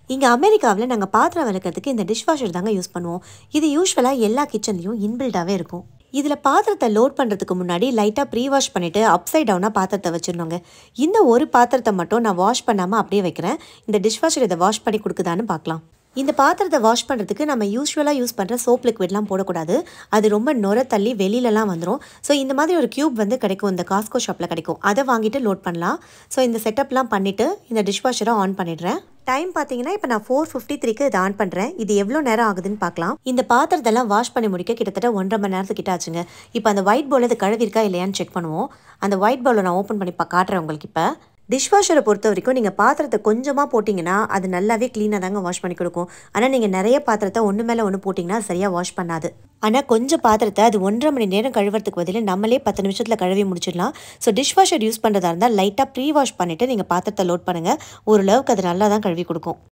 இங்கே அமெரிக்காவில் நாங்கள் பாத்திரம் விளக்கிறதுக்கு இந்த டிஷ்வாஷர் தாங்க யூஸ் பண்ணுவோம் இது யூஸ்வலாக எல்லா கிச்சன்லேயும் இன்பில்டாகவே இருக்கும் இதில் பாத்திரத்தை லோட் பண்ணுறதுக்கு முன்னாடி லைட்டாக ப்ரீ வாஷ் பண்ணிவிட்டு அப்சைட் டவுனாக பாத்திரத்தை வச்சிடணுங்க இந்த ஒரு பாத்திரத்தை மட்டும் நான் வாஷ் பண்ணாமல் அப்படியே வைக்கிறேன் இந்த டிஷ்வாஷர் இதை வாஷ் பண்ணி கொடுக்குதான்னு பார்க்கலாம் இந்த பாத்திரத்தை வாஷ் பண்ணுறதுக்கு நம்ம யூஸ்வலாக யூஸ் பண்ணுற சோப் லிக்விட்லாம் போடக்கூடாது அது ரொம்ப நுர தள்ளி வெளியிலலாம் வந்துடும் ஸோ இந்த மாதிரி ஒரு க்யூப் வந்து கிடைக்கும் இந்த காஸ்கோ ஷாப்பில் கிடைக்கும் அதை வாங்கிட்டு லோட் பண்ணலாம் ஸோ இந்த செட்டப்லாம் பண்ணிவிட்டு இந்த டிஷ்வாஷரை ஆன் பண்ணிடுறேன் டைம் பார்த்தீங்கன்னா இப்போ நான் ஃபோர் ஃபிஃப்டி த்ரீக்கு இதை ஆன் பண்ணுறேன் இது எவ்வளோ நேரம் ஆகுதுன்னு பார்க்கலாம் இந்த பாத்திரத்தெல்லாம் வாஷ் பண்ணி முடிக்க கிட்டத்தட்ட ஒன்றரை மணி நேரத்துக்கிட்ட ஆச்சுங்க இப்போ அந்த ஒயிட் பவுல் இது கழுவிருக்கா இல்லையான்னு செக் பண்ணுவோம் அந்த ஒயிட் பவுலை நான் ஓப்பன் பண்ணி பா காட்டுறேன் உங்களுக்கு இப்போ டிஷ்வாஷரை பொறுத்த வரைக்கும் நீங்கள் பாத்திரத்தை கொஞ்சமாக போட்டிங்கன்னா அது நல்லாவே க்ளீனாக தாங்க வாஷ் பண்ணி கொடுக்கும் ஆனால் நீங்கள் நிறைய பாத்திரத்தை ஒன்று மேலே ஒன்று போட்டிங்கன்னா அது சரியாக வாஷ் பண்ணாது ஆனால் கொஞ்சம் பாத்திரத்தை அது ஒன்றரை மணி நேரம் கழுவுறதுக்கு பதில் நம்மளே பத்து நிமிஷத்தில் கழுவி முடிச்சிடலாம் ஸோ டிஷ்வாஷர் யூஸ் பண்ணுறதா இருந்தால் லைட்டாக ப்ரீ வாஷ் பண்ணிவிட்டு நீங்கள் பாத்திரத்தை லோட் பண்ணுங்கள் ஓரளவுக்கு அது நல்லா தான் கழுவி கொடுக்கும்